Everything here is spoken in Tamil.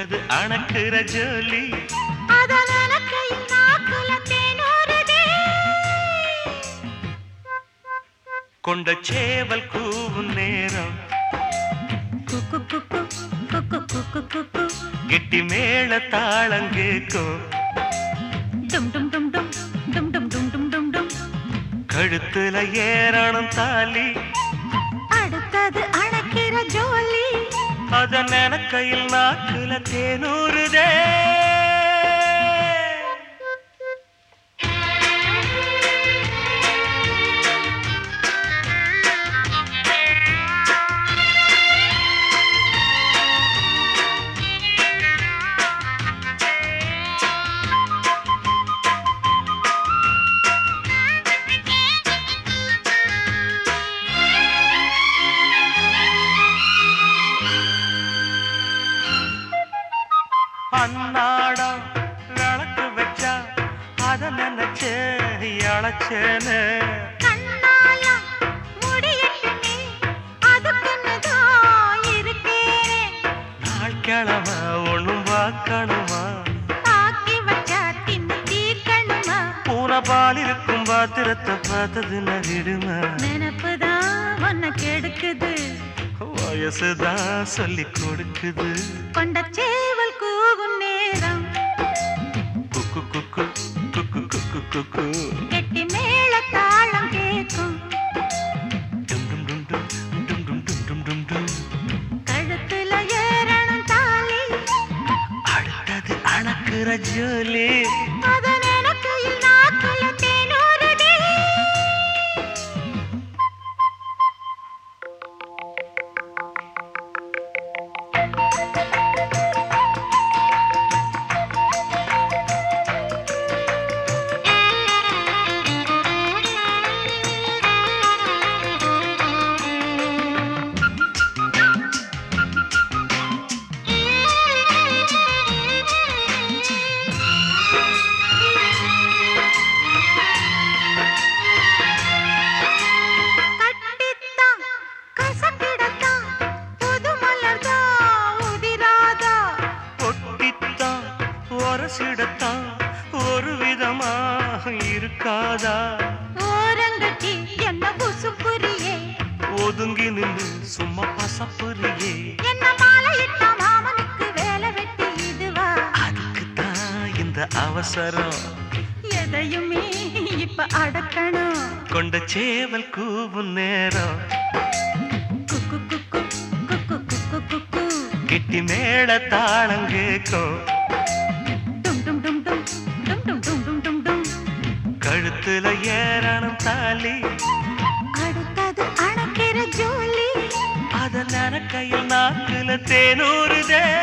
அடுத்தது அணக்குற ஜோலி அத நினைக்கையில் நாக்குல தேனூறுதே. கொண்ட சேவல் கூவும் நேரம் குக்கு குக்கு, குக்கு குக்கு குக்கு. கெட்டி மேள தாளம் கேட்கும் டும் டும் டும் டும், டும் டும் டும் டும் டும் டும். கழுத்துல ஏறணும் தாலி அடுத்தது அணைக்கிற ஜோலி அத நினைக்கையில் நாக்குல தேனூறுதே அன்னாடம் விளக்கு வச்சா அத நினைச்சே அழைச்சேன்னு கண்ணால முடியட்டுமே அதுக்குன்னுதான் இருக்கேன் நாள் கிழமை ஒண்ணும் பார்க்கணுமா ஆக்கி வச்சா தின்னு தீர்க்கணுமா பூனை பால் இருக்கும் பாத்திரத்தை பார்த்தது நடிடுமா நினப்புதான் உன்னை கெடுக்குது வயசுதான் சொல்லி கொடுக்குது கொண்ட சேவல் கூவும் நேரம் குக்கு குக்கு குக்கு குக்கு குக்கு கெட்டி மேல தாளம் கேட்கும் டும் டும் டும் டும் டும் டும் டும் டும் டும் டும் கழுத்துல ஏறணும் தாலி அடுத்தது அணக்குற ஜோலி அத நினைக்கையில் நாக்குல தேனூறுதே கட்டித்தான் கசக்கிடத்தான் புது மலர்தான் உதிராதா ஒட்டித்தான் ஒரசிடத்தான் ஒரு விதமா இருக்காதா ஓரங்கட்டி என்ன குசுப்புரியே ஒதுங்கி நின்று சும்மா பசப்புரியே என்ன மாலையிட்ட மாமனுக்கு வேலை வெட்டி இதுவா அதுக்குத்தான் இந்த அவசரம் எதையுமே இப்ப அடக்கணும் கொண்ட சேவல் கூவும் நேரம் குக்கு குக்கு குக்கு குக்கு குக்கு கெட்டி மேள தாளம் கேட்கும் டும் டும் டும் டும் டும் டும் டும் டும் டும் டும் கழுத்துல ஏறணும் தாலி அடுத்தது அணைக்கிற ஜோலி அத நனக்கையில் நாக்குல தேனூறுதே